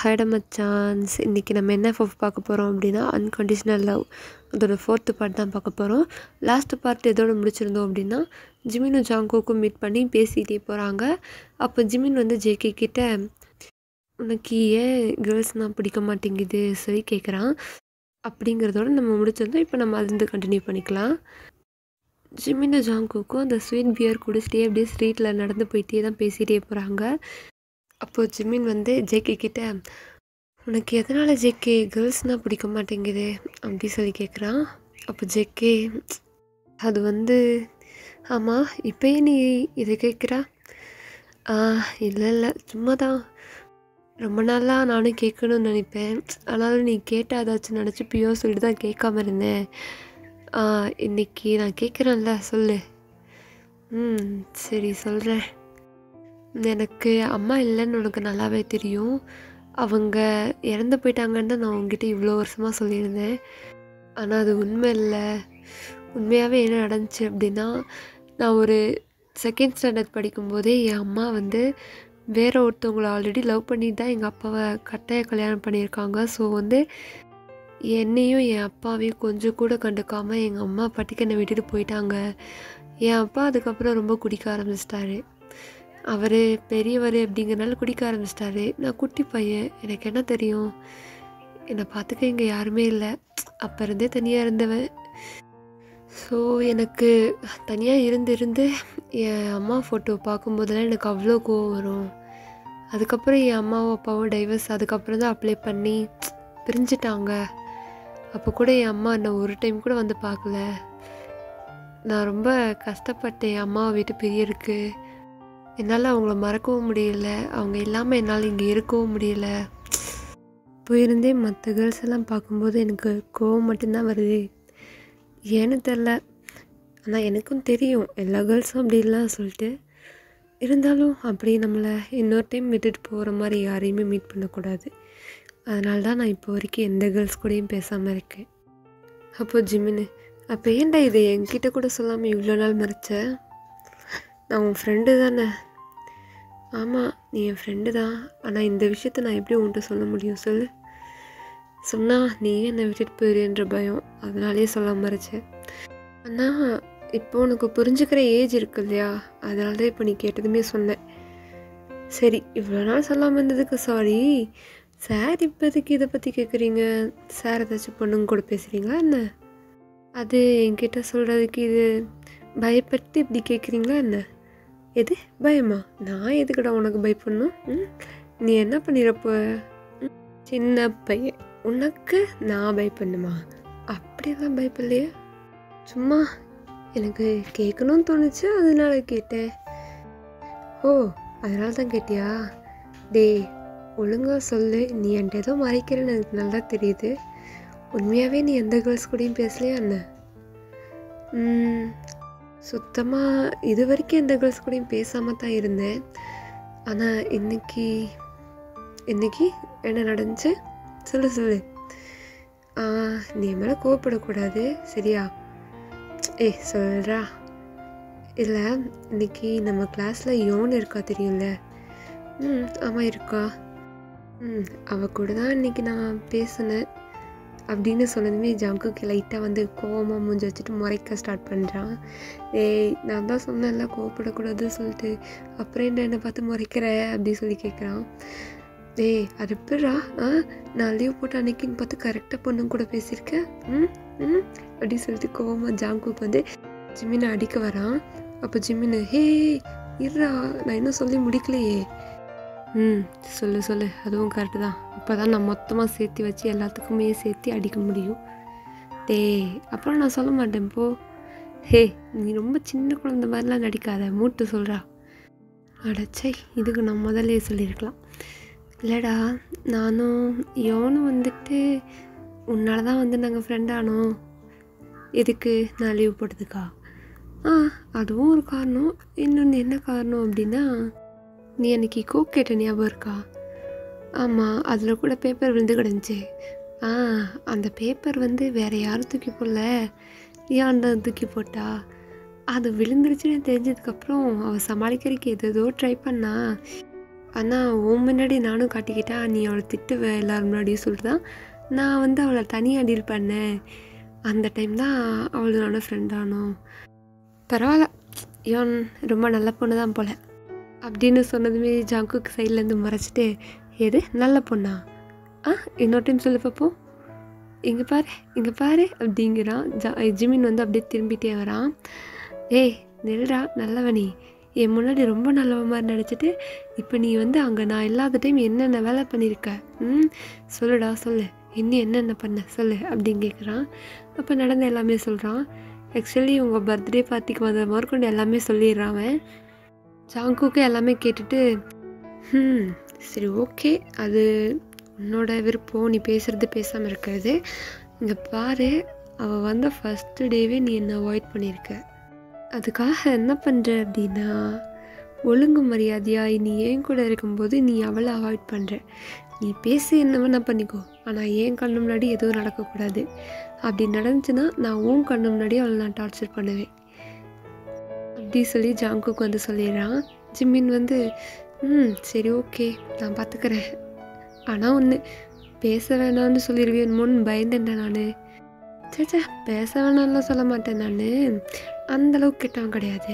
ஹைட மச்சான்ஸ் இன்றைக்கி நம்ம என்ன ஃபோஃப் பார்க்க போகிறோம் அப்படின்னா அன்கண்டிஷனல் லவ் அதோட ஃபோர்த்து பார்ட் தான் பார்க்க போகிறோம் லாஸ்ட் பார்ட் எதோட முடிச்சிருந்தோம் அப்படின்னா ஜிமினும் ஜாங்கோக்கும் மீட் பண்ணி பேசிகிட்டே போகிறாங்க அப்போ ஜிமின் வந்து ஜேகே கிட்ட உனக்கு ஏன் கேர்ள்ஸ்னால் பிடிக்க மாட்டேங்குது சொல்லி கேட்குறான் அப்படிங்கிறதோட நம்ம முடிச்சிருந்தோம் இப்போ நம்ம அதுலேருந்து கண்டினியூ பண்ணிக்கலாம் ஜிமினும் ஜாங்கோக்கும் அந்த ஸ்வீட் பியர் குடிச்சிட்டே அப்படியே ஸ்ட்ரீட்டில் நடந்து போயிட்டே தான் பேசிகிட்டே போகிறாங்க அப்போது ஜிமின் வந்து ஜேகே கிட்ட உனக்கு எதனால் ஜேகே கேர்ள்ஸ்னால் பிடிக்க மாட்டேங்குது அப்படி சொல்லி கேட்குறான் அப்போ ஜேகே அது வந்து ஆமாம் இப்போயே நீ இதை கேட்குறா இல்லை இல்லை சும்மா தான் ரொம்ப நாளாக நானும் கேட்கணும்னு நினைப்பேன் ஆனாலும் நீ கேட்டால் ஏதாச்சும் நினச்சி பியோ சொல்லிட்டு தான் கேட்காம இருந்தேன் இன்னைக்கு நான் கேட்குறேன்ல சொல்லு ம் சரி சொல்கிறேன் எனக்கு அம்மா இல்லைன்னு உனக்கு நல்லாவே தெரியும் அவங்க இறந்து போயிட்டாங்கன்னு தான் நான் உங்ககிட்ட இவ்வளோ வருஷமாக சொல்லியிருந்தேன் ஆனால் அது உண்மை இல்லை உண்மையாகவே என்ன நடந்துச்சு அப்படின்னா நான் ஒரு செகண்ட் ஸ்டாண்டர்ட் படிக்கும்போதே என் அம்மா வந்து வேற ஒருத்தவங்கள ஆல்ரெடி லவ் பண்ணி தான் எங்கள் அப்பாவை கட்டாய கல்யாணம் பண்ணியிருக்காங்க ஸோ வந்து என்னையும் என் அப்பாவையும் கொஞ்சம் கூட கண்டுக்காமல் எங்கள் அம்மா பட்டிக்கு என்னை விட்டுட்டு போயிட்டாங்க என் அப்பா அதுக்கப்புறம் ரொம்ப குடிக்க ஆரம்பிச்சிட்டாரு அவர் பெரியவர் அப்படிங்கிறனால குடிக்க ஆரம்பிச்சிட்டாரு நான் குட்டி பையன் எனக்கு என்ன தெரியும் என்னை பார்த்துக்க இங்கே யாருமே இல்லை அப்போ இருந்தே தனியாக இருந்தவன் ஸோ எனக்கு தனியாக இருந்து இருந்து என் அம்மா ஃபோட்டோ பார்க்கும்போதெல்லாம் எனக்கு அவ்வளோ கோவம் வரும் அதுக்கப்புறம் என் அம்மாவும் அப்பாவும் டைவர்ஸ் அதுக்கப்புறம் தான் அப்ளை பண்ணி பிரிஞ்சிட்டாங்க அப்போ கூட என் அம்மா என்னை ஒரு டைம் கூட வந்து பார்க்கல நான் ரொம்ப கஷ்டப்பட்டேன் என் அம்மாவை விட்டு பிரியருக்கு என்னால் அவங்கள மறக்கவும் முடியல அவங்க இல்லாமல் என்னால் இங்கே இருக்கவும் முடியல போயிருந்தே மற்ற கேர்ள்ஸ் எல்லாம் பார்க்கும்போது எனக்கு கோவம் மட்டும்தான் வருது ஏன்னு தெரில ஆனால் எனக்கும் தெரியும் எல்லா கேர்ள்ஸும் அப்படி இல்லை சொல்லிட்டு இருந்தாலும் அப்படி நம்மளை இன்னொரு டைம் விட்டுட்டு போகிற மாதிரி யாரையுமே மீட் பண்ணக்கூடாது அதனால தான் நான் இப்போ வரைக்கும் எந்த கேர்ள்ஸ் கூடயும் பேசாமல் இருக்கேன் அப்போ ஜிமின்னு அப்போ ஏன்டா இதை என்கிட்ட கூட சொல்லாமல் இவ்வளோ நாள் மறைச்ச நான் உன் ஃப்ரெண்டு தானே ஆமாம் நீ என் ஃப்ரெண்டு தான் ஆனால் இந்த விஷயத்த நான் எப்படி உன்கிட்ட சொல்ல முடியும் சொல்லு சொன்னால் நீ என்னை விட்டுட்டு போயிருன்ற பயம் அதனாலே சொல்ல மறைச்சேன் ஆனால் இப்போ உனக்கு புரிஞ்சுக்கிற ஏஜ் இருக்கு இல்லையா அதனால தான் இப்போ நீ கேட்டதுமே சொன்னேன் சரி இவ்வளோ நாள் சொல்லாமல் இருந்ததுக்கு சாரி சார் இப்போதைக்கு இதை பற்றி கேட்குறீங்க சார் ஏதாச்சும் பொண்ணுங்க கூட பேசுகிறீங்களா என்ன அது என்கிட்ட சொல்கிறதுக்கு இது பயப்பட்டு இப்படி கேட்குறீங்களா என்ன எது பயமா நான் எதுக்கடா உனக்கு பயப்படணும் ம் நீ என்ன பண்ணிடுறப்போ சின்ன பையன் உனக்கு நான் பயப்படணுமா அப்படியெல்லாம் பயப்படலையே சும்மா எனக்கு கேட்கணும்னு தோணுச்சு அதனால கேட்டேன் ஓ அதனால தான் கேட்டியா டேய் ஒழுங்காக சொல்லு நீ என்கிட்ட ஏதோ மறைக்கிறேன்னு எனக்கு நல்லா தெரியுது உண்மையாகவே நீ எந்த கேர்ள்ஸ் கூடயும் பேசலையா என்ன சுத்தமாக இது வரைக்கும் எந்த கேர்ள்ஸ் கூடயும் பேசாமல் தான் இருந்தேன் ஆனால் இன்னைக்கு இன்னைக்கு என்ன நடந்துச்சு சொல்லு சொல்லு நீ என் மேலே கோவப்படக்கூடாது சரியா ஏய் சொல்கிறா இல்லை இன்னைக்கு நம்ம கிளாஸில் யோன் இருக்கா தெரியும்ல ம் ஆமாம் இருக்கா ம் அவள் கூட தான் இன்றைக்கி நான் பேசினேன் அப்படின்னு சொன்னதுமே ஜங்குக்கு லைட்டாக வந்து கோவமாக மூஞ்சி வச்சுட்டு முறைக்க ஸ்டார்ட் பண்ணுறான் ஏய் நான் தான் சொன்னேன்ல கோவப்படக்கூடாதுன்னு சொல்லிட்டு அப்புறம் என்ன என்னை பார்த்து முறைக்கிற அப்படி சொல்லி கேட்குறான் ஏய் அது எப்படா ஆ நான் லீவ் போட்டு அன்னைக்குன்னு பார்த்து கரெக்டாக பொண்ணுங்க கூட பேசியிருக்கேன் ம் ம் அப்படின்னு சொல்லிட்டு கோவமாக ஜாங்குக்கு வந்து ஜிம்மினை அடிக்க வரான் அப்போ ஜிம்மின்னு ஹே இருடா நான் இன்னும் சொல்லி முடிக்கலையே ம் சொல்லு சொல்லு அதுவும் கரெக்டு தான் அப்போ தான் நான் மொத்தமாக சேர்த்து வச்சு எல்லாத்துக்குமே சேர்த்து அடிக்க முடியும் டேய் அப்புறம் நான் சொல்ல மாட்டேன் போ ஹே நீ ரொம்ப சின்ன குழந்த மாதிரிலாம் நடிக்காத மூட்டு சொல்கிறா அடச்சை இதுக்கு நான் முதல்ல சொல்லியிருக்கலாம் இல்லைடா நானும் யோனும் வந்துட்டு உன்னால தான் வந்து நாங்கள் ஃப்ரெண்டானோம் எதுக்கு நான் லீவ் போட்டதுக்கா ஆ அதுவும் ஒரு காரணம் இன்னொன்று என்ன காரணம் அப்படின்னா நீ அன்னைக்கு கோக் கேட்ட ஞாபகம் இருக்கா ஆமாம் அதில் கூட பேப்பர் விழுந்து கிடந்துச்சு ஆ அந்த பேப்பர் வந்து வேறு யாரும் தூக்கி போடல ஏன் தான் தூக்கி போட்டா அது விழுந்துருச்சுன்னு தெரிஞ்சதுக்கப்புறம் அவள் சமாளிக்கிறதுக்கு எதோ ட்ரை பண்ணா ஆனால் உன் முன்னாடி நானும் காட்டிக்கிட்டா நீ அவளை திட்டுவ எல்லாரும் முன்னாடியும் சொல்லிட்டு தான் நான் வந்து அவளை தனியாக டீல் பண்ணேன் அந்த டைம் தான் அவளும் நானும் ஃப்ரெண்ட் ஆனோம் பரவாயில்ல இவன் ரொம்ப நல்ல பொண்ணு தான் போல அப்படின்னு சொன்னதுமே ஜாங்குக்கு சைட்லேருந்து மறைச்சிட்டு எது நல்ல பொண்ணா ஆ இன்னொரு டைம் சொல்லு பார்ப்போம் இங்கே பாரு இங்கே பாரு அப்படிங்கிறான் ஜா ஜிமின் வந்து அப்படியே திரும்பிட்டே வரான் ஏய் நெல்டா நல்லவனி என் முன்னாடி ரொம்ப நல்லவ மாதிரி நினச்சிட்டு இப்போ நீ வந்து அங்கே நான் இல்லாத டைம் என்னென்ன வேலை பண்ணியிருக்க ம் சொல்லுடா சொல்லு இன்னும் என்னென்ன பண்ண சொல்லு அப்படின்னு கேட்குறான் அப்போ நடந்த எல்லாமே சொல்கிறான் ஆக்சுவலி உங்கள் பர்த்டே பார்ட்டிக்கு வந்த முதற்கொண்டு எல்லாமே சொல்லிடுறான் அவன் ஜாங்குக்கு எல்லாமே கேட்டுட்டு ம் சரி ஓகே அது உன்னோட விருப்பம் நீ பேசுகிறது பேசாமல் இருக்கிறது இங்கே பாரு அவள் வந்த ஃபஸ்ட்டு டேவே நீ என்னை அவாய்ட் பண்ணியிருக்க அதுக்காக என்ன பண்ணுற அப்படின்னா ஒழுங்கு மரியாதையாக நீ ஏன் கூட இருக்கும்போது நீ அவளை அவாய்ட் பண்ணுற நீ பேசி என்ன வேணா பண்ணிக்கோ ஆனால் ஏன் கண்ணு முன்னாடி எதுவும் நடக்கக்கூடாது அப்படி நடந்துச்சுன்னா நான் உன் கண்ணு முன்னாடி அவளை நான் டார்ச்சர் பண்ணுவேன் அப்படி சொல்லி ஜாங்குக்கு வந்து சொல்லிடுறான் ஜிம்மின் வந்து ம் சரி ஓகே நான் பார்த்துக்கிறேன் ஆனால் ஒன்று பேச வேணாம்னு சொல்லிடுவேணுமோன்னு பயந்துட்டேன் நான் சேச்சா பேச வேணாம்லாம் சொல்ல மாட்டேன் நான் அந்தளவுக்கு கெட்டவன் கிடையாது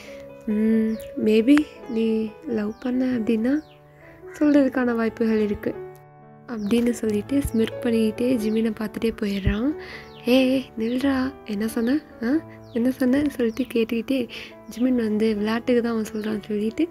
மேபி நீ லவ் பண்ண அப்படின்னா சொல்கிறதுக்கான வாய்ப்புகள் இருக்குது அப்படின்னு சொல்லிட்டு ஸ்மிர்க் பண்ணிக்கிட்டே ஜிமினை பார்த்துட்டே போயிடுறான் ஏய் நில்றா என்ன சொன்ன ஆ என்ன சொன்ன சொல்லிட்டு கேட்டுக்கிட்டே ஜிமின் வந்து விளையாட்டுக்கு தான் அவன் சொல்கிறான்னு சொல்லிட்டு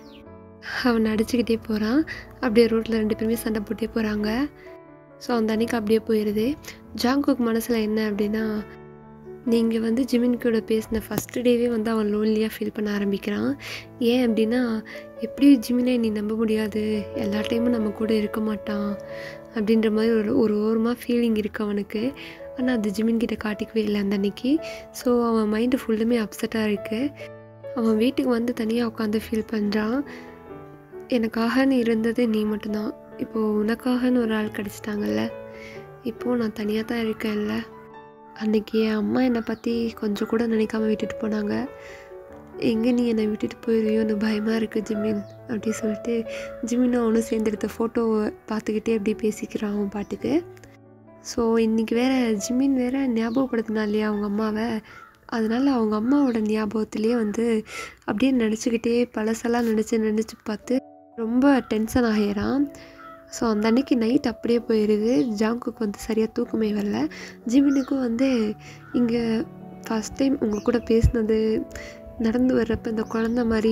அவன் அடிச்சுக்கிட்டே போகிறான் அப்படியே ரோட்டில் ரெண்டு பேருமே சண்டை போட்டே போகிறாங்க ஸோ அந்த அன்னைக்கு அப்படியே போயிடுது ஜாங்குக் மனசில் என்ன அப்படின்னா நீங்கள் வந்து ஜிமின் கூட பேசின ஃபஸ்ட்டு டேவே வந்து அவன் லோன்லியாக ஃபீல் பண்ண ஆரம்பிக்கிறான் ஏன் அப்படின்னா எப்படி ஜிமினை நீ நம்ப முடியாது எல்லா டைமும் நம்ம கூட இருக்க மாட்டான் அப்படின்ற மாதிரி ஒரு ஒரு ஓரமாக ஃபீலிங் இருக்குது அவனுக்கு ஆனால் அது ஜிமின் கிட்ட காட்டிக்கவே இல்லை அந்த அன்னைக்கு ஸோ அவன் மைண்டு ஃபுல்லுமே அப்செட்டாக இருக்குது அவன் வீட்டுக்கு வந்து தனியாக உட்காந்து ஃபீல் பண்ணுறான் எனக்காகன்னு இருந்தது நீ மட்டும்தான் இப்போது உனக்காகன்னு ஒரு ஆள் கிடச்சிட்டாங்கல்ல இப்போது நான் தனியாக தான் இருக்கேன்ல அன்றைக்கி என் அம்மா என்னை பற்றி கொஞ்சம் கூட நினைக்காம விட்டுட்டு போனாங்க எங்கே நீ என்னை விட்டுட்டு போயிடுவியோன்னு பயமாக இருக்குது ஜிமின் அப்படி சொல்லிட்டு ஜிமினும் அவனும் சேர்ந்து எடுத்த ஃபோட்டோவை பார்த்துக்கிட்டே அப்படி பேசிக்கிறான் அவன் பாட்டுக்கு ஸோ இன்றைக்கி வேற ஜிமின் வேற ஞாபகப்படுத்தினா இல்லையா அவங்க அம்மாவை அதனால் அவங்க அம்மாவோட ஞாபகத்திலே வந்து அப்படியே நினச்சிக்கிட்டே பழசெல்லாம் நினச்சி நினச்சி பார்த்து ரொம்ப டென்ஷன் ஆகிறான் ஸோ அந்த அன்னைக்கு நைட் அப்படியே போயிடுது ஜாங்குக்கு வந்து சரியாக தூக்கமே வரல ஜிமினுக்கும் வந்து இங்கே ஃபஸ்ட் டைம் உங்கள் கூட பேசினது நடந்து வர்றப்ப இந்த குழந்த மாதிரி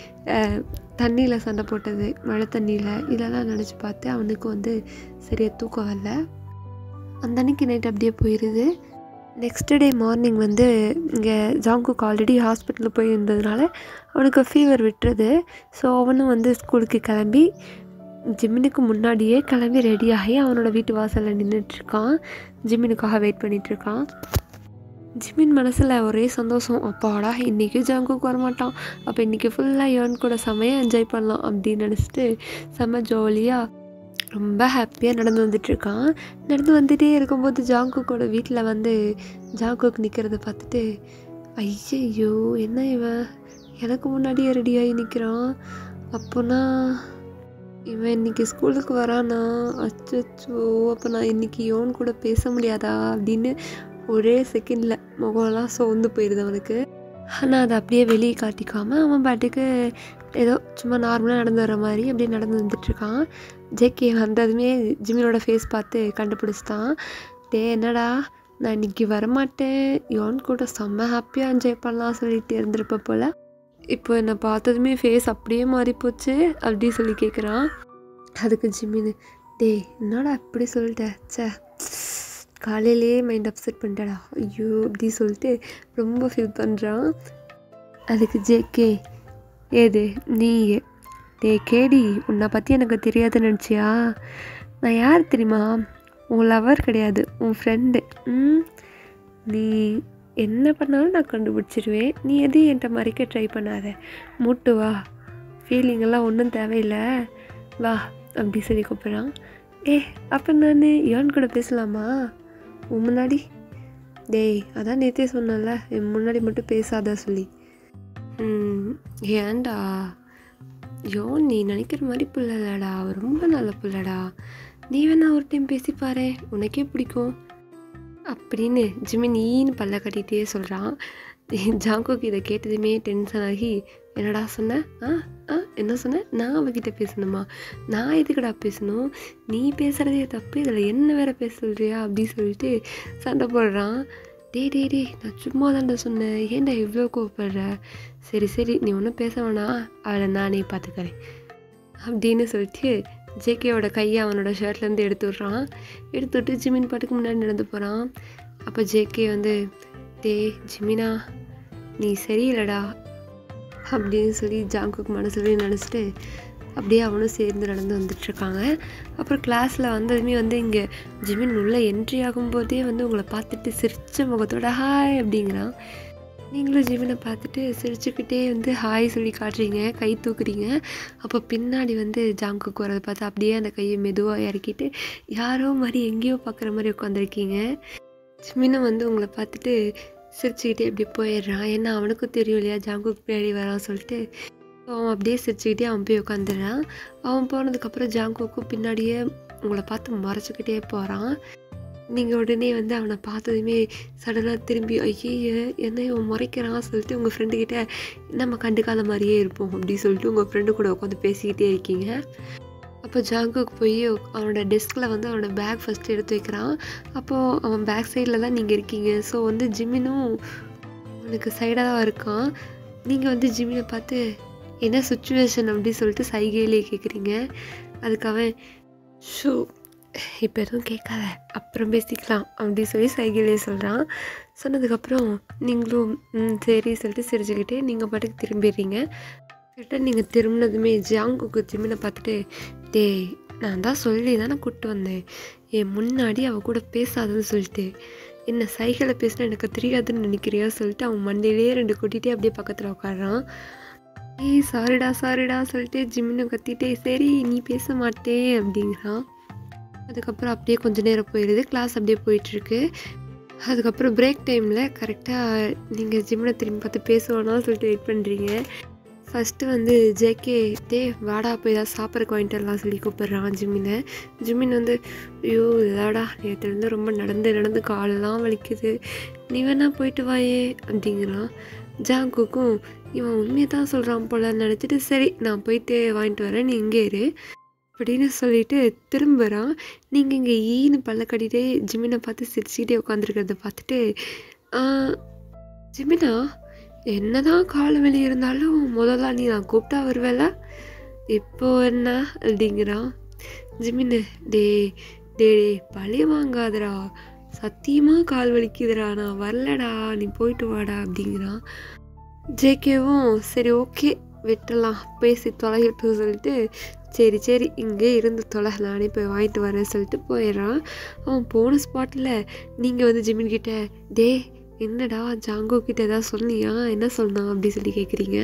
தண்ணியில் சண்டை போட்டது மழை தண்ணியில் இதெல்லாம் நினச்சி பார்த்து அவனுக்கு வந்து சரியாக தூக்கம் வரல அந்த அன்னைக்கு நைட் அப்படியே போயிடுது நெக்ஸ்ட் டே மார்னிங் வந்து இங்கே ஜாங்குக்கு ஆல்ரெடி ஹாஸ்பிட்டலில் போய் இருந்ததுனால அவனுக்கு ஃபீவர் விட்டுறது ஸோ அவனும் வந்து ஸ்கூலுக்கு கிளம்பி ஜிம்மினுக்கு முன்னாடியே கிளம்பி ரெடியாகி அவனோட வீட்டு வாசலில் நின்றுட்டுருக்கான் ஜிம்மினுக்காக வெயிட் பண்ணிகிட்ருக்கான் ஜிமின் மனசில் ஒரே சந்தோஷம் அப்பாடா இன்றைக்கி ஜாங்குக்கு வரமாட்டான் அப்போ இன்றைக்கி ஃபுல்லாக ஏர்ன் கூட செம்மையாக என்ஜாய் பண்ணலாம் அப்படின்னு நினச்சிட்டு செம்ம ஜாலியாக ரொம்ப ஹாப்பியாக நடந்து வந்துட்டுருக்கான் நடந்து வந்துகிட்டே இருக்கும்போது ஜாங்குக்கோட வீட்டில் வந்து ஜாங்குக் நிற்கிறத பார்த்துட்டு ஐயையோ என்ன இவன் எனக்கு முன்னாடியே ரெடியாகி நிற்கிறான் அப்போனா இவன் இன்னைக்கு ஸ்கூலுக்கு வரானா அச்சோ அப்போ நான் இன்னைக்கு யோன் கூட பேச முடியாதா அப்படின்னு ஒரே செகண்டில் முகம்லாம் சோர்ந்து போயிடுது அவனுக்கு ஆனால் அதை அப்படியே வெளியே காட்டிக்காமல் அவன் பாட்டுக்கு ஏதோ சும்மா நார்மலாக நடந்து வர மாதிரி அப்படியே நடந்து வந்துட்டுருக்கான் ஜேகே வந்ததுமே ஜிமினோட ஃபேஸ் பார்த்து கண்டுபிடிச்சிட்டான் டே என்னடா நான் இன்னைக்கு வரமாட்டேன் யோன் கூட செம்ம ஹாப்பியாக என்ஜாய் பண்ணலாம் சொல்லிட்டு இருந்திருப்ப போல் இப்போ என்னை பார்த்ததுமே ஃபேஸ் அப்படியே மாறி போச்சு அப்படி சொல்லி கேட்குறான் அதுக்கு ஜிம்மின்னு டேய் என்னடா அப்படி சொல்லிட்ட ச்சே காலையிலேயே மைண்ட் அப்செட் பண்ணிட்டடா ஐயோ அப்படி சொல்லிட்டு ரொம்ப ஃபீல் பண்ணுறான் அதுக்கு ஜேகே ஏது நீ டே கேடி உன்னை பற்றி எனக்கு தெரியாதுன்னு நினச்சியா நான் யார் தெரியுமா உன் லவர் கிடையாது உன் ஃப்ரெண்டு ம் நீ என்ன பண்ணாலும் நான் கண்டுபிடிச்சிருவேன் நீ எதையும் என்கிட்ட மறைக்க ட்ரை பண்ணாத மூட்டு வா ஃபீலிங்கெல்லாம் ஒன்றும் தேவையில்லை வா அப்படி சொல்லி கூப்பிட்றான் ஏ அப்போ நான் யான் கூட பேசலாமா உன் முன்னாடி டேய் அதான் நேற்றே சொன்னேன்ல என் முன்னாடி மட்டும் பேசாத சொல்லி ம் ஏன்டா யோ நீ நினைக்கிற மாதிரி புள்ள இல்லடா அவ ரொம்ப நல்ல புள்ளடா நீ வேணா ஒரு டைம் பேசி பாரு உனக்கே பிடிக்கும் அப்படின்னு ஜிமின் ஈன்னு பல்ல கட்டிகிட்டே சொல்கிறான் ஜாங்கோக்கு இதை கேட்டதுமே டென்ஷன் ஆகி என்னடா சொன்ன ஆ ஆ என்ன சொன்ன நான் அவகிட்ட பேசணுமா நான் எதுக்குடா பேசணும் நீ பேசுகிறதே தப்பு இதில் என்ன வேற பேச சொல்கிறியா அப்படி சொல்லிட்டு சண்டை போடுறான் டே டே டே நான் சும்மா தான்டா சொன்னேன் ஏன்டா இவ்வளோ கோவப்படுற சரி சரி நீ ஒன்றும் பேச வேணாம் அவளை நானே பார்த்துக்கிறேன் அப்படின்னு சொல்லிட்டு ஜேகேவோட கையை அவனோட ஷர்ட்லேருந்து எடுத்து விட்றான் எடுத்து விட்டு ஜிமின் பாட்டுக்கு முன்னாடி நடந்து போகிறான் அப்போ ஜேகே வந்து டே ஜிமினா நீ சரியில்லடா அப்படின்னு சொல்லி ஜாங்குக்கு மனசுலேயே நினச்சிட்டு அப்படியே அவனும் சேர்ந்து நடந்து வந்துட்டுருக்காங்க அப்புறம் கிளாஸில் வந்ததுமே வந்து இங்கே ஜிமின் உள்ளே என்ட்ரி ஆகும்போதே வந்து உங்களை பார்த்துட்டு சிரிச்ச முகத்தோட ஹாய் அப்படிங்கிறான் நீங்களும் ஜிமினை பார்த்துட்டு சிரிச்சுக்கிட்டே வந்து ஹாய் சொல்லி காட்டுறீங்க கை தூக்குறீங்க அப்போ பின்னாடி வந்து ஜாங்குக்கு வரதை பார்த்து அப்படியே அந்த கையை மெதுவாக இறக்கிட்டு யாரோ மாதிரி எங்கேயோ பார்க்குற மாதிரி உட்காந்துருக்கீங்க ஜிமினும் வந்து உங்களை பார்த்துட்டு சிரிச்சுக்கிட்டே இப்படி போயிடுறான் ஏன்னா அவனுக்கும் தெரியும் இல்லையா ஜாங்குக்கு பின்னாடி வரான் சொல்லிட்டு அவன் அப்படியே சிரிச்சுக்கிட்டே அவன் போய் உட்காந்துடுறான் அவன் போனதுக்கப்புறம் ஜாங்குக்கும் பின்னாடியே உங்களை பார்த்து மறைச்சிக்கிட்டே போகிறான் நீங்கள் உடனே வந்து அவனை பார்த்ததுமே சடனாக திரும்பி ஐயே என்ன இவன் முறைக்கிறான் சொல்லிட்டு உங்கள் ஃப்ரெண்டுக்கிட்ட நம்ம கண்டுக்காத மாதிரியே இருப்போம் அப்படி சொல்லிட்டு உங்கள் ஃப்ரெண்டு கூட உட்காந்து பேசிக்கிட்டே இருக்கீங்க அப்போ ஜாங்குக்கு போய் அவனோட டெஸ்கில் வந்து அவனோட பேக் ஃபஸ்ட்டு எடுத்து வைக்கிறான் அப்போது அவன் பேக் சைடில் தான் நீங்கள் இருக்கீங்க ஸோ வந்து ஜிம்மினும் அவனுக்கு சைடாக தான் இருக்கான் நீங்கள் வந்து ஜிம்மினை பார்த்து என்ன சுச்சுவேஷன் அப்படி சொல்லிட்டு சைகையிலே கேட்குறீங்க அதுக்கு அவன் ஷூ இப்போ எதுவும் கேட்காத அப்புறம் பேசிக்கலாம் அப்படி சொல்லி சைகையிலே சொல்கிறான் சொன்னதுக்கப்புறம் நீங்களும் ம் சரி சொல்லிட்டு சிரிச்சுக்கிட்டே நீங்கள் பாட்டுக்கு திரும்பிடுறீங்க கரெக்டாக நீங்கள் திரும்பினதுமே ஜாங்குக்கு ஜிம்மினை பார்த்துட்டு டேய் நான் தான் சொல்லி தானே கூப்பிட்டு வந்தேன் என் முன்னாடி அவள் கூட பேசாதன்னு சொல்லிட்டு என்ன சைக்கிளை பேசினா எனக்கு தெரியாதுன்னு நினைக்கிறியா சொல்லிட்டு அவன் மண்டையிலேயே ரெண்டு கொட்டிகிட்டே அப்படியே பக்கத்தில் உட்காடுறான் ஏய் சாரிடா சாரிடா சொல்லிட்டு ஜிம்மினை கத்திட்டே சரி நீ பேச மாட்டேன் அப்படிங்கிறான் அதுக்கப்புறம் அப்படியே கொஞ்ச நேரம் போயிடுது கிளாஸ் அப்படியே போயிட்டுருக்கு அதுக்கப்புறம் பிரேக் டைமில் கரெக்டாக நீங்கள் ஜிம்மில் திரும்பி பார்த்து பேசுவானா சொல்லிட்டு வெயிட் பண்ணுறீங்க ஃபஸ்ட்டு வந்து ஜேகே டே வாடா போய் ஏதாவது சாப்பிட்றக்கு வாங்கிட்டு வரலாம் சொல்லி கூப்பிட்றான் ஜிம்மினை ஜிம்மின் வந்து ஐயோ இதாடா நேற்றுலேருந்து ரொம்ப நடந்து நடந்து காலெல்லாம் வலிக்குது நீ வேணா போயிட்டு வாயே அப்படிங்கிறான் ஜாங்குக்கும் இவன் உண்மையை தான் சொல்கிறான் போல நினச்சிட்டு சரி நான் போயிட்டு வாங்கிட்டு வரேன் நீ இங்கே இரு அப்படின்னு சொல்லிட்டு திரும்புகிறான் நீங்கள் இங்கே ஈன்னு பல்ல கட்டிகிட்டே ஜிமினை பார்த்து சிரிச்சுக்கிட்டே உட்காந்துருக்கிறத பார்த்துட்டு ஜிமினா என்னதான் கால் வலி இருந்தாலும் முதல்ல நீ நான் கூப்பிட்டா வருவேல இப்போ என்ன அப்படிங்கிறான் ஜிமின்னு டே டே டே பழி வாங்காதடா சத்தியமாக கால் வலிக்குதுடா நான் வரலடா நீ போயிட்டு வாடா அப்படிங்கிறான் ஜேகேவும் சரி ஓகே விட்டுலாம் பேசி தொலைகிட்டு சொல்லிட்டு சரி சரி இங்கே இருந்து தொலை நானே போய் வாங்கிட்டு வரேன் சொல்லிட்டு போயிடுறான் அவன் போன ஸ்பாட்டில் நீங்கள் வந்து ஜிமின் கிட்ட டே என்னடா ஜாங்கோ கிட்ட ஏதாவது சொன்னியா என்ன சொன்னான் அப்படி சொல்லி கேட்குறீங்க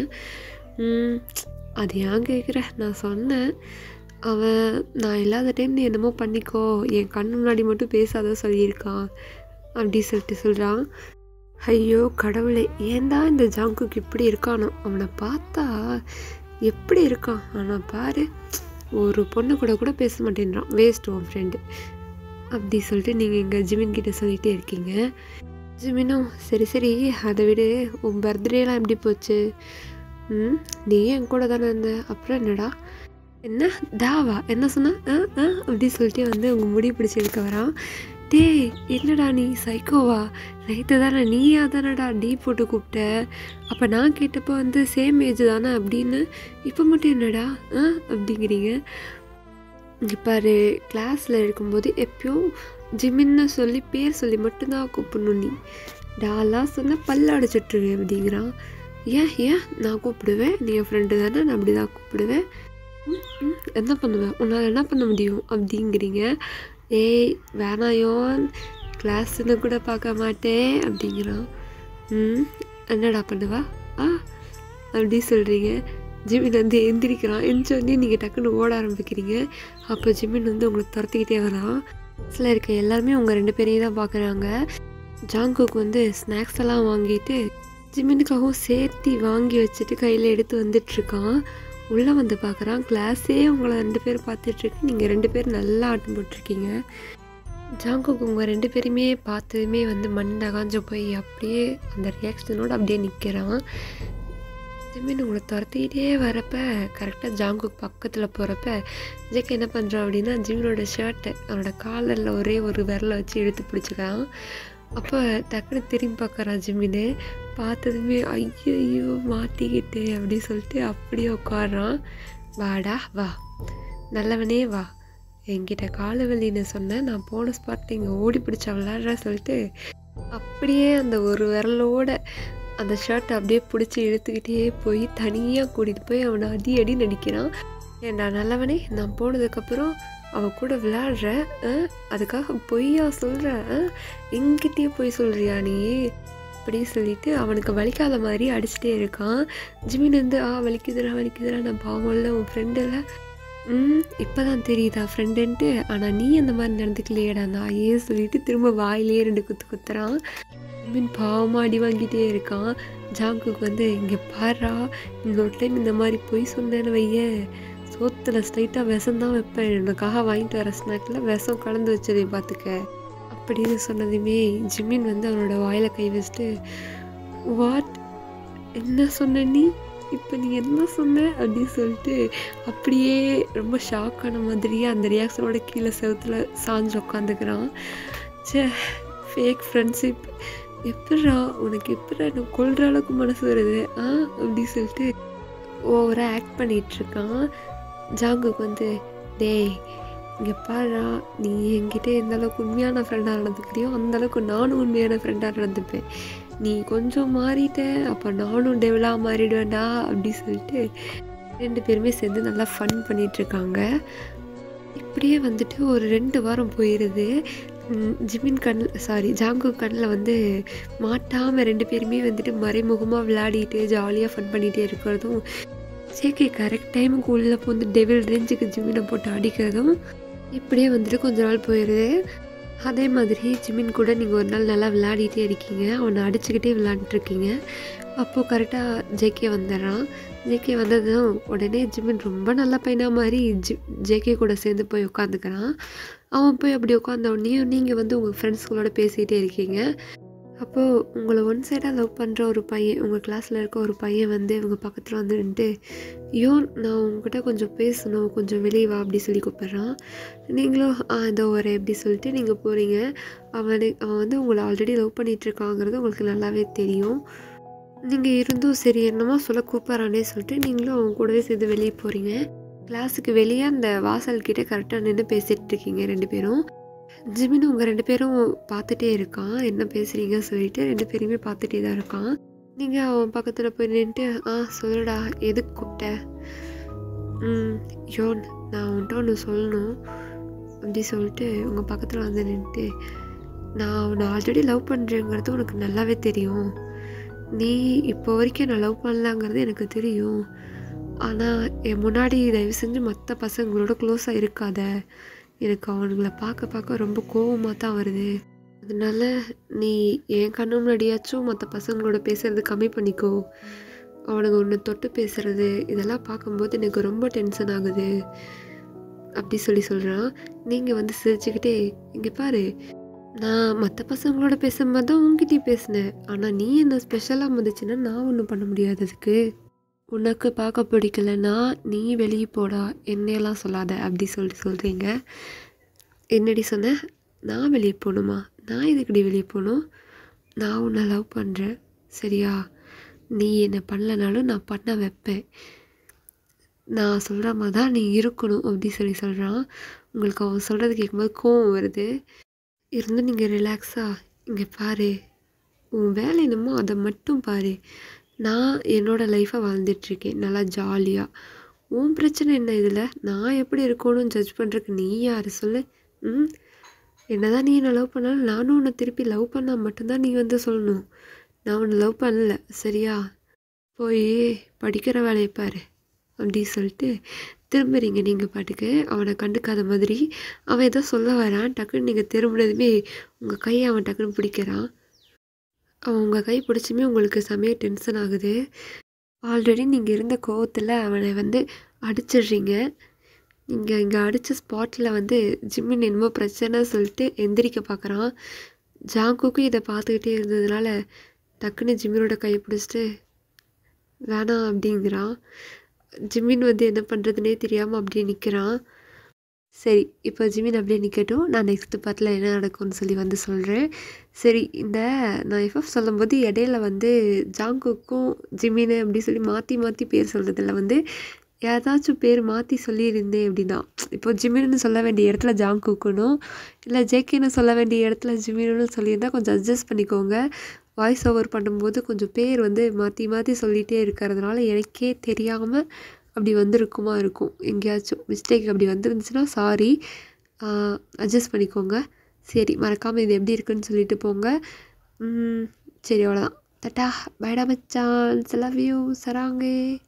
அது ஏன் கேட்குற நான் சொன்னேன் அவன் நான் இல்லாத டைம் நீ என்னமோ பண்ணிக்கோ என் கண் முன்னாடி மட்டும் பேசாத சொல்லியிருக்கான் அப்படி சொல்லிட்டு சொல்கிறான் ஐயோ கடவுளே ஏன்டா இந்த ஜாங்குக்கு இப்படி இருக்கானோ அவனை பார்த்தா எப்படி இருக்கான் ஆனால் பாரு ஒரு பொண்ணு கூட கூட பேச மாட்டேன்றான் வேஸ்ட் உன் ஃப்ரெண்டு அப்படி சொல்லிட்டு நீங்கள் இங்கே ஜிமின் கிட்ட சொல்லிகிட்டே இருக்கீங்க ஜிமினும் சரி சரி அதை விடு உன் பர்த்டேலாம் எப்படி போச்சு ம் நீ என் கூட தானே இருந்த அப்புறம் என்னடா என்ன தாவா என்ன சொன்ன ஆ ஆ அப்படி சொல்லிட்டு வந்து உங்கள் முடி பிடிச்சி எடுக்க வரான் டேய் என்னடா நீ சைக்கோவா நைட்டு தானே நீயா தானடா டீ போட்டு கூப்பிட்ட அப்போ நான் கேட்டப்போ வந்து சேம் ஏஜ் தானே அப்படின்னு இப்போ மட்டும் என்னடா ஆ அப்படிங்கிறீங்க இங்கே பாரு கிளாஸில் இருக்கும்போது எப்பயும் ஜிமின்னு சொல்லி பேர் சொல்லி மட்டும்தான் கூப்பிடணும் நீ டாலாம் சொன்னால் பல்ல அடைச்சிட்ருவேன் அப்படிங்கிறான் ஏன் ஏன் நான் கூப்பிடுவேன் நீ என் ஃப்ரெண்டு தானே நான் அப்படி தான் கூப்பிடுவேன் என்ன பண்ணுவேன் உன்னால் என்ன பண்ண முடியும் அப்படிங்கிறீங்க ஏய் வேணாயோன் கிளாஸ்ன்னு கூட பார்க்க மாட்டேன் அப்படிங்கிறான் ம் என்னடா பண்ணுவா ஆ அப்படி சொல்கிறீங்க ஜிமின் வந்து எந்திரிக்கிறான் எந்திரிச்சோடனே நீங்கள் டக்குன்னு ஓட ஆரம்பிக்கிறீங்க அப்போ ஜிமின் வந்து உங்களுக்கு துரத்திக்கிட்டே வரான் கிளாஸில் இருக்க எல்லாருமே உங்கள் ரெண்டு பேரையும் தான் பார்க்குறாங்க ஜாங்குக்கு வந்து ஸ்நாக்ஸ் எல்லாம் வாங்கிட்டு ஜிமினுக்காகவும் சேர்த்து வாங்கி வச்சுட்டு கையில் எடுத்து வந்துட்டுருக்கான் உள்ளே வந்து பார்க்குறான் கிளாஸே உங்களை ரெண்டு பேர் பார்த்துட்ருக்கு நீங்கள் ரெண்டு பேர் நல்லா ஆட்டம் போட்டிருக்கீங்க ஜாங்குக்கு உங்கள் ரெண்டு பேருமே பார்த்ததுமே வந்து மண்டை காஞ்சு போய் அப்படியே அந்த ரியாக்ஷனோட அப்படியே நிற்கிறான் ஜிமின் உங்களை துரத்திக்கிட்டே வரப்ப கரெக்டாக ஜாங்குக்கு பக்கத்தில் போகிறப்ப ஜேக்கு என்ன பண்ணுறான் அப்படின்னா ஜிமினோட ஷர்ட்டை அவனோட காலரில் ஒரே ஒரு விரலை வச்சு இழுத்து பிடிச்சிக்கிறான் அப்போ டக்குன்னு திரும்பி பார்க்குறான் ஜிமின்னு பார்த்ததுமே ஐயோ மாட்டிக்கிட்டு அப்படின்னு சொல்லிட்டு அப்படியே உட்காடுறான் வாடா வா நல்லவனே வா என்கிட்ட கால வலின்னு சொன்னேன் நான் போன ஸ்பாட்டில் இங்கே ஓடி பிடிச்சா விளாட்றா சொல்லிட்டு அப்படியே அந்த ஒரு விரலோட அந்த ஷர்ட்டை அப்படியே பிடிச்சி இழுத்துக்கிட்டே போய் தனியாக கூட்டிகிட்டு போய் அவனை அடி அடி நடிக்கிறான் ஏன்டா நல்லவனே நான் போனதுக்கப்புறம் அவ கூட விளையாடுற அதுக்காக பொய்யா சொல்கிற எங்கிட்டயே போய் சொல்கிறியா நீ அப்படி சொல்லிட்டு அவனுக்கு வலிக்காத மாதிரி அடிச்சுட்டே இருக்கான் ஜிமின் வந்து ஆ வலிக்குதுடா வலிக்குதுடா நான் பாவம் இல்லை உன் ஃப்ரெண்டு இல்லை ம் இப்போ தான் தெரியுதா ஃப்ரெண்டுன்ட்டு ஆனால் நீ அந்த மாதிரி நடந்துக்கலையேடா நான் ஏன் சொல்லிட்டு திரும்ப வாயிலே ரெண்டு குத்து குத்துறான் ஜிமின் பாவமாக அடி வாங்கிட்டே இருக்கான் ஜாங்குக்கு வந்து இங்கே பாரா இன்னொரு டைம் இந்த மாதிரி பொய் சொன்னேன்னு வையேன் சோத்தில் ஸ்ட்ரைட்டாக விஷம் தான் வைப்பேன் எனக்காக வாங்கிட்டு வர ஸ்நாக்கில் விஷம் கலந்து வச்சதை பார்த்துக்க அப்படின்னு சொன்னதுமே ஜிமின் வந்து அவனோட வாயில் கை வச்சுட்டு வாட் என்ன சொன்ன நீ இப்போ நீ என்ன சொன்ன அப்படின்னு சொல்லிட்டு அப்படியே ரொம்ப ஷாக் ஆன மாதிரியே அந்த ரியாக்ஷனோட கீழே செவத்தில் சாஞ்சு உட்காந்துக்கிறான் சே ஃபேக் ஃப்ரெண்ட்ஷிப் எப்படா உனக்கு எப்படா எனக்கு கொள்கிற அளவுக்கு மனசு வருது ஆ அப்படி சொல்லிட்டு ஓவராக ஆக்ட் பண்ணிகிட்ருக்கான் ஜாங்குக்கு வந்து டேய் இங்கே பாரா நீ என்கிட்ட எந்த அளவுக்கு உண்மையான ஃப்ரெண்டாக நடந்துக்கிறியோ அந்தளவுக்கு நானும் உண்மையான ஃப்ரெண்டாக நடந்துப்பேன் நீ கொஞ்சம் மாறிட்ட அப்போ நானும் டெவலாக மாறிடுவேன்டா அப்படி சொல்லிட்டு ரெண்டு பேருமே சேர்ந்து நல்லா ஃபன் பண்ணிகிட்ருக்காங்க இப்படியே வந்துட்டு ஒரு ரெண்டு வாரம் போயிடுது ஜிமின் கண் சாரி ஜாங்கு கண்ணில் வந்து மாட்டாமல் ரெண்டு பேருமே வந்துட்டு மறைமுகமாக விளையாடிட்டு ஜாலியாக ஃபன் பண்ணிகிட்டே இருக்கிறதும் சேக்கே கரெக்ட் டைமுக்கு உள்ளே வந்து டெவில் ரேஞ்சுக்கு ஜிமினை போட்டு அடிக்கிறதும் இப்படியே வந்துட்டு கொஞ்ச நாள் போயிடுது அதே மாதிரி ஜிமின் கூட நீங்கள் ஒரு நாள் நல்லா விளையாடிட்டே இருக்கீங்க அவனை அடிச்சுக்கிட்டே விளையாண்டுருக்கீங்க அப்போது கரெக்டாக ஜேகே வந்துடுறான் ஜேகே வந்ததும் உடனே ஜிமின் ரொம்ப நல்ல பையனாக மாதிரி ஜி ஜேகே கூட சேர்ந்து போய் உட்காந்துக்கிறான் அவன் போய் அப்படி உட்காந்த உடனே நீங்கள் வந்து உங்கள் ஃப்ரெண்ட்ஸ்களோட பேசிகிட்டே இருக்கீங்க அப்போது உங்களை ஒன் சைடாக லவ் பண்ணுற ஒரு பையன் உங்கள் கிளாஸில் இருக்க ஒரு பையன் வந்து இவங்க பக்கத்தில் வந்து நின்றுட்டு யோன் நான் உங்ககிட்ட கொஞ்சம் பேசணும் கொஞ்சம் வெளியே வா அப்படி சொல்லி கூப்பிட்றான் நீங்களும் ஆ இதோ வரேன் அப்படி சொல்லிட்டு நீங்கள் போகிறீங்க அவனை அவன் வந்து உங்களை ஆல்ரெடி லவ் பண்ணிகிட்ருக்காங்கிறது உங்களுக்கு நல்லாவே தெரியும் நீங்கள் இருந்தும் சரி என்னமோ சொல்ல கூப்பிட்றானே சொல்லிட்டு நீங்களும் அவன் கூடவே சேர்ந்து வெளியே போகிறீங்க கிளாஸுக்கு வெளியே அந்த வாசல் கிட்டே கரெக்டாக நின்று பேசிகிட்டு இருக்கீங்க ரெண்டு பேரும் ஜிமின் உங்கள் ரெண்டு பேரும் பார்த்துட்டே இருக்கான் என்ன பேசுகிறீங்க சொல்லிட்டு ரெண்டு பேருமே பார்த்துட்டே தான் இருக்கான் நீங்கள் அவன் பக்கத்தில் போய் நின்றுட்டு ஆ சொல்லுடா எதுக்கு கூப்பிட்ட ம் யோன் நான் உன்ட்ட ஒன்று சொல்லணும் அப்படி சொல்லிட்டு உங்கள் பக்கத்தில் வந்து நின்றுட்டு நான் அவனை ஆல்ரெடி லவ் பண்ணுறேங்கிறது உனக்கு நல்லாவே தெரியும் நீ இப்போ வரைக்கும் நான் லவ் பண்ணலாங்கிறது எனக்கு தெரியும் ஆனால் என் முன்னாடி தயவு செஞ்சு மற்ற பசங்களோட க்ளோஸாக இருக்காத எனக்கு அவனுங்களை பார்க்க பார்க்க ரொம்ப கோவமாக தான் வருது அதனால நீ என் கண்ணு முன்னாடியாச்சும் மற்ற பசங்களோட பேசுறது கம்மி பண்ணிக்கோ அவனுங்க ஒன்று தொட்டு பேசுறது இதெல்லாம் பார்க்கும்போது எனக்கு ரொம்ப டென்ஷன் ஆகுது அப்படி சொல்லி சொல்கிறான் நீங்கள் வந்து சிரிச்சுக்கிட்டே இங்கே பாரு நான் மற்ற பசங்களோட பேசும்போது தான் உங்ககிட்டயும் பேசினேன் ஆனால் நீ என்ன ஸ்பெஷலாக மதிச்சுன்னா நான் ஒன்றும் பண்ண முடியாது அதுக்கு உனக்கு பார்க்க பிடிக்கலன்னா நீ வெளியே போடா என்னையெல்லாம் சொல்லாத அப்படி சொல்லி சொல்கிறீங்க என்னடி சொன்ன நான் வெளியே போகணுமா நான் எதுக்கடி வெளியே போகணும் நான் உன்னை லவ் பண்ணுறேன் சரியா நீ என்னை பண்ணலனாலும் நான் பண்ண வைப்பேன் நான் சொல்கிற மாதிரி தான் நீ இருக்கணும் அப்படி சொல்லி சொல்கிறான் உங்களுக்கு அவன் சொல்கிறது கேட்கும்போது கோவம் வருது இருந்து நீங்கள் ரிலாக்ஸாக இங்கே பாரு உன் வேலை என்னமோ அதை மட்டும் பாரு நான் என்னோடய லைஃப்பை வாழ்ந்துட்டுருக்கேன் நல்லா ஜாலியாக உன் பிரச்சனை என்ன இதில் நான் எப்படி இருக்கணும்னு ஜட்ஜ் பண்ணுறதுக்கு நீ யார் சொல்லு ம் என்னதான் நீ என்னை லவ் பண்ணாலும் நானும் உன்னை திருப்பி லவ் பண்ணால் மட்டும்தான் நீ வந்து சொல்லணும் நான் உன்னை லவ் பண்ணல சரியா போய் படிக்கிற வேலையை பாரு அப்படி சொல்லிட்டு திரும்புறீங்க நீங்கள் பாட்டுக்கு அவனை கண்டுக்காத மாதிரி அவன் ஏதோ சொல்ல வரான் டக்குன்னு நீங்கள் திரும்பினதுமே உங்கள் கையை அவன் டக்குன்னு பிடிக்கிறான் அவன் உங்கள் கை பிடிச்சுமே உங்களுக்கு செமையாக டென்ஷன் ஆகுது ஆல்ரெடி நீங்கள் இருந்த கோவத்தில் அவனை வந்து அடிச்சிடுறீங்க நீங்கள் இங்கே அடித்த ஸ்பாட்டில் வந்து ஜிம்மின் என்னமோ பிரச்சனை சொல்லிட்டு எந்திரிக்க பார்க்குறான் ஜாங்குக்கும் இதை பார்த்துக்கிட்டே இருந்ததுனால டக்குன்னு ஜிம்மினோட கையை பிடிச்சிட்டு வேணாம் அப்படிங்கிறான் ஜிம்மின் வந்து என்ன பண்ணுறதுனே தெரியாமல் அப்படியே நிற்கிறான் சரி இப்போ ஜிமின் அப்படியே நிற்கட்டும் நான் நெக்ஸ்ட் பார்ட்டில் என்ன நடக்கும்னு சொல்லி வந்து சொல்கிறேன் சரி இந்த நான் எஃப்எஃப் சொல்லும்போது இடையில வந்து ஜாங்குக்கும் ஜிமினு அப்படி சொல்லி மாற்றி மாற்றி பேர் சொல்கிறதுல வந்து ஏதாச்சும் பேர் மாற்றி சொல்லியிருந்தேன் அப்படின்னா இப்போ ஜிமின்னு சொல்ல வேண்டிய இடத்துல ஜாங்குக்குனும் இல்லை ஜேகேன்னு சொல்ல வேண்டிய இடத்துல ஜிமின்னு சொல்லியிருந்தா கொஞ்சம் அட்ஜஸ்ட் பண்ணிக்கோங்க வாய்ஸ் ஓவர் பண்ணும்போது கொஞ்சம் பேர் வந்து மாற்றி மாற்றி சொல்லிகிட்டே இருக்கிறதுனால எனக்கே தெரியாமல் அப்படி வந்திருக்குமா இருக்கும் எங்கேயாச்சும் மிஸ்டேக் அப்படி வந்துருந்துச்சுன்னா சாரி அட்ஜஸ்ட் பண்ணிக்கோங்க சரி மறக்காமல் இது எப்படி இருக்குன்னு சொல்லிட்டு போங்க ம், சரி அவ்வளோதான் தட்டா பைடா மச்சான் லவ் யூ சராங்கே